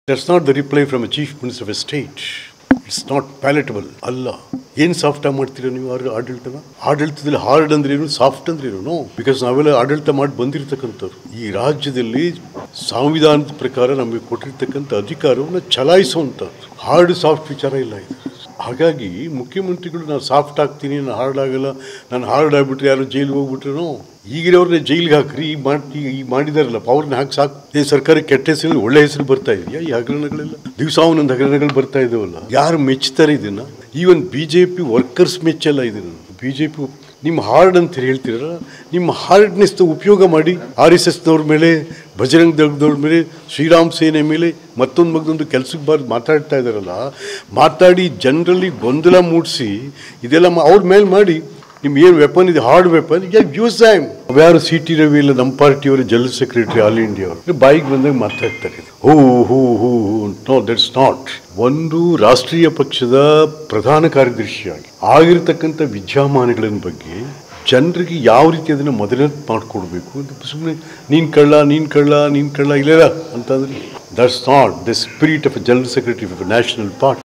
That's not the reply from a chief minister of a state. It's not palatable ಅಲ್ಲ ಏನು soft ಆಗಿ ಮಾಡ್ತೀರಾ ನೀವು ಆರ್- ಆಡಳಿತನ ಆಡಳಿತದಲ್ಲಿ ಹಾರ್ಡ್ ಅಂದ್ರೆ ಏನು ಸಾಫ್ಟ್ ಅಂದ್ರೆ ಏನು ಬಿಕಾಸ್ ನಾವೆಲ್ಲ ಆಡಳಿತ ಮಾಡಿ ಬಂದಿರತಕ್ಕಂಥವ್ರು ಈ ರಾಜ್ಯದಲ್ಲಿ ಸಂವಿಧಾನದ ಪ್ರಕಾರ ನಮಗೆ ಕೊಟ್ಟಿರ್ತಕ್ಕಂಥ ಅಧಿಕಾರವನ್ನು ಚಲಾಯಿಸುವಂಥದ್ದು ಹಾರ್ಡ್ ಸಾಫ್ಟ್ ವಿಚಾರ ಇಲ್ಲ ಇದು ಹಾಗಾಗಿ ಮುಖ್ಯಮಂತ್ರಿಗಳು ನಾನು ಸಾಫ್ಟ್ ಆಗ್ತೀನಿ ನಾನು ಹಾರ್ಡ್ ಆಗಲ್ಲ ನಾನು ಹಾರ್ಡ್ ಆಗಿಬಿಟ್ರೆ ಯಾರು ಜೈಲಿಗೆ ಹೋಗ್ಬಿಟ್ರೇನೋ ಈಗಿರೋರ್ನೇ ಜೈಲಿಗೆ ಹಾಕ್ರಿ ಈಗ ಮಾಡಿ ಈಗ ಮಾಡಿದಾರಲ್ಲ ಅವ್ರನ್ನ ಹಾಕಿ ಸಾಕು ಈ ಸರ್ಕಾರ ಕೆಟ್ಟ ಹೆಸರು ಒಳ್ಳೆ ಹೆಸರು ಬರ್ತಾ ಇದೆಯಾ ಈ ಹಗರಣಗಳೆಲ್ಲ ದಿವಸ ಒಂದೊಂದು ಹಗರಣಗಳು ಬರ್ತಾ ಇದಾವಲ್ಲ ಯಾರು ಮೆಚ್ತಾರೆ ಇದನ್ನ even B J P workers ಮೆಚ್ಚಲ್ಲ ಇದನ್ನು ಬಿ ಜೆ ಪಿ ನಿಮ್ಮ ಹಾರ್ಡ್ ಅಂತ ಹೇಳ್ತೀರಲ್ಲ ನಿಮ್ಮ ಹಾರ್ಡ್ನೆಸ್ ಉಪಯೋಗ ಮಾಡಿ ಆರ್ ಎಸ್ ಎಸ್ನವ್ರ ಮೇಲೆ ಬಜರಂಗ್ ದಳದವ್ರ ಮೇಲೆ ಶ್ರೀರಾಮ್ ಸೇನೆ ಮೇಲೆ ಮತ್ತೊಂದು ಮಗದೊಂದು ಕೆಲ್ಸಕ್ಕೆ ಬಾರ್ದು ಮಾತಾಡ್ತಾ ಇದ್ದಾರಲ್ಲ ಮಾತಾಡಿ ಜನರಲ್ಲಿ ಗೊಂದಲ ಮೂಡಿಸಿ ಇದೆಲ್ಲ ಮಾ- ಅವ್ರ ಮೇಲೆ ಮಾಡಿ ನಿಮ್ಗೆ ಏನು ವೆಪನ್ ಇದೆ ಹಾರ್ಡ್ ವೆಪನ್ ಯೂಸ್ ಟೈಮ್ ಯಾರು ಸಿ ಟಿ ರವಿ ಇಲ್ಲ ನಮ್ಮ ಪಾರ್ಟಿಯವರು ಜನರಲ್ ಸೆಕ್ರೆಟರಿ ಆಲ್ ಇಂಡಿಯಾ ಅವರು ಬಾಯಿಗೆ ಬಂದಾಗ ಮಾತಾಡ್ತಾರೆ who who who who no that's not ಒಂದು ರಾಷ್ಟ್ರೀಯ ಪಕ್ಷದ ಪ್ರಧಾನ ಕಾರ್ಯದರ್ಶಿಯಾಗಿ ಆಗಿರ್ತಕ್ಕಂಥ ವಿದ್ಯಮಾನಗಳ ಬಗ್ಗೆ ಜನರಿಗೆ ಯಾವ ರೀತಿ ಅದನ್ನು ಮೊದಲನೇ ಮಾಡಿಕೊಡ್ಬೇಕು ಅಂತ ಸುಮ್ಮನೆ ನೀನು ಕಳ್ಳ ನೀನು ಕಳ್ಳ ನೀನು ಕಳ್ಳ ಇಲ್ಲ ಅಂತಂದ್ರೆ that's not the spirit of a general secretary of national party